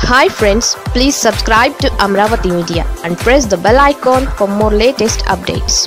hi friends please subscribe to Amaravati media and press the bell icon for more latest updates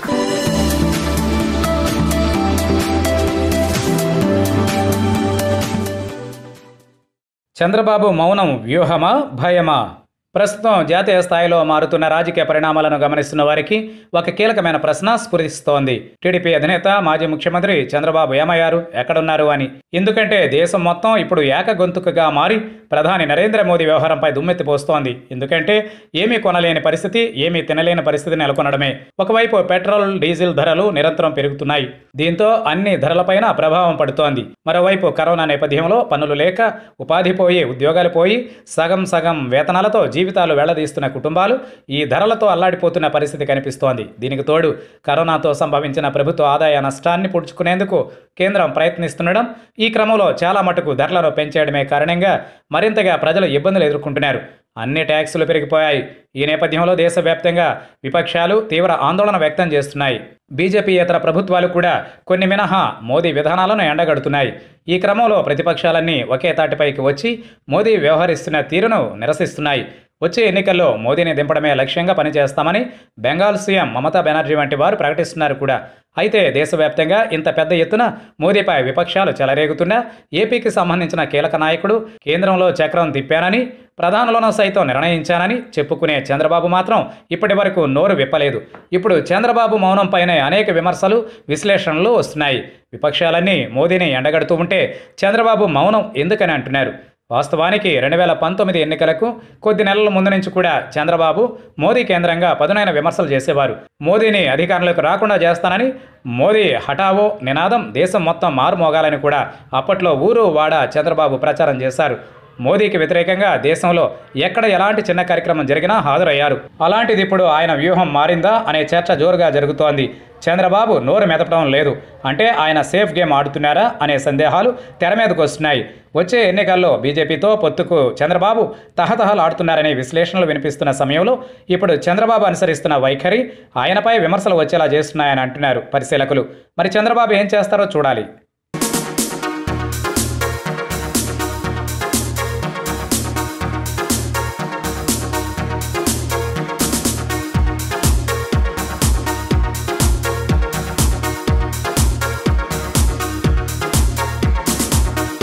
Chandrababu మౌనం వ్యూహమా భయమా ప్రస్తుతం జాతీయ స్థాయిలో మారుతున్న రాజకీయ పరిణామాలను గమనిస్తున్న వారికి ఒక కీలకమైన ప్రశ్న స్ఫురిస్తోంది టీడీపీ అధినేత మాజీ ముఖ్యమంత్రి చంద్రబాబు ఏమయ్యారు ఎక్కడున్నారు అని ఎందుకంటే దేశం మొత్తం ఇప్పుడు ఏకగొంతుకగా మారి ప్రధాని నరేంద్ర మోదీ వ్యవహారంపై దుమ్మెత్తిపోస్తోంది ఎందుకంటే ఏమీ కొనలేని పరిస్థితి ఏమీ తినలేని పరిస్థితి నెలకొనడమే ఒకవైపు పెట్రోల్ డీజిల్ ధరలు నిరంతరం పెరుగుతున్నాయి దీంతో అన్ని ధరలపైన ప్రభావం పడుతోంది మరోవైపు కరోనా నేపథ్యంలో పనులు లేక ఉపాధి పోయి ఉద్యోగాలు పోయి సగం సగం వేతనాలతో జీవితాలు వెళ్లదీస్తున్న కుటుంబాలు ఈ ధరలతో అల్లాడిపోతున్న పరిస్థితి కనిపిస్తోంది దీనికి తోడు కరోనాతో సంభవించిన ప్రభుత్వ ఆదాయ నష్టాన్ని పుడుచుకునేందుకు కేంద్రం ప్రయత్నిస్తుండడం ఈ క్రమంలో చాలా మటుకు ధరలను పెంచేయడమే కారణంగా మరింతగా ప్రజలు ఇబ్బందులు ఎదుర్కొంటున్నారు అన్ని ట్యాక్సులు పెరిగిపోయాయి ఈ నేపథ్యంలో దేశవ్యాప్తంగా విపక్షాలు తీవ్ర ఆందోళన వ్యక్తం చేస్తున్నాయి బీజేపీ ఇతర ప్రభుత్వాలు కూడా కొన్ని మినహా మోదీ విధానాలను ఎండగడుతున్నాయి ఈ క్రమంలో ప్రతిపక్షాలన్నీ ఒకే తాటిపైకి వచ్చి మోదీ వ్యవహరిస్తున్న తీరును నిరసిస్తున్నాయి వచ్చే ఎన్నికల్లో మోదీని దింపడమే లక్ష్యంగా పనిచేస్తామని బెంగాల్ సీఎం మమతా బెనర్జీ వంటి వారు ప్రకటిస్తున్నారు కూడా అయితే దేశవ్యాప్తంగా ఇంత పెద్ద ఎత్తున మోదీపై విపక్షాలు చెలరేగుతున్నా ఏపీకి సంబంధించిన కీలక నాయకుడు కేంద్రంలో చక్రం తిప్పానని ప్రధానులను సైతం నిర్ణయించానని చెప్పుకునే చంద్రబాబు మాత్రం ఇప్పటి వరకు నోరు విప్పలేదు ఇప్పుడు చంద్రబాబు మౌనంపైనే అనేక విమర్శలు విశ్లేషణలు వస్తున్నాయి విపక్షాలన్నీ మోదీని ఎండగడుతూ ఉంటే చంద్రబాబు మౌనం ఎందుకని అంటున్నారు వాస్తవానికి రెండు వేల పంతొమ్మిది ఎన్నికలకు కొద్ది నెలల ముందు నుంచి కూడా చంద్రబాబు మోదీ కేంద్రంగా పదునైన విమర్శలు చేసేవారు మోదీని అధికారంలోకి రాకుండా చేస్తానని మోదీ హఠావో నినాదం దేశం మొత్తం మారుమోగాలని కూడా అప్పట్లో ఊరు వాడ చంద్రబాబు ప్రచారం చేశారు మోదీకి వ్యతిరేకంగా దేశంలో ఎక్కడ ఎలాంటి చిన్న కార్యక్రమం జరిగినా హాజరయ్యారు అలాంటిది ఇప్పుడు ఆయన వ్యూహం మారిందా అనే చర్చ జోరుగా జరుగుతోంది చంద్రబాబు నోరు మెదపడం లేదు అంటే ఆయన సేఫ్ గేమ్ ఆడుతున్నారా అనే సందేహాలు తెర మీదకు వస్తున్నాయి వచ్చే ఎన్నికల్లో బీజేపీతో పొత్తుకు చంద్రబాబు తహతహలాడుతున్నారనే విశ్లేషణలు వినిపిస్తున్న సమయంలో ఇప్పుడు చంద్రబాబు అనుసరిస్తున్న వైఖరి ఆయనపై విమర్శలు వచ్చేలా చేస్తున్నాయని అంటున్నారు పరిశీలకులు మరి చంద్రబాబు ఏం చేస్తారో చూడాలి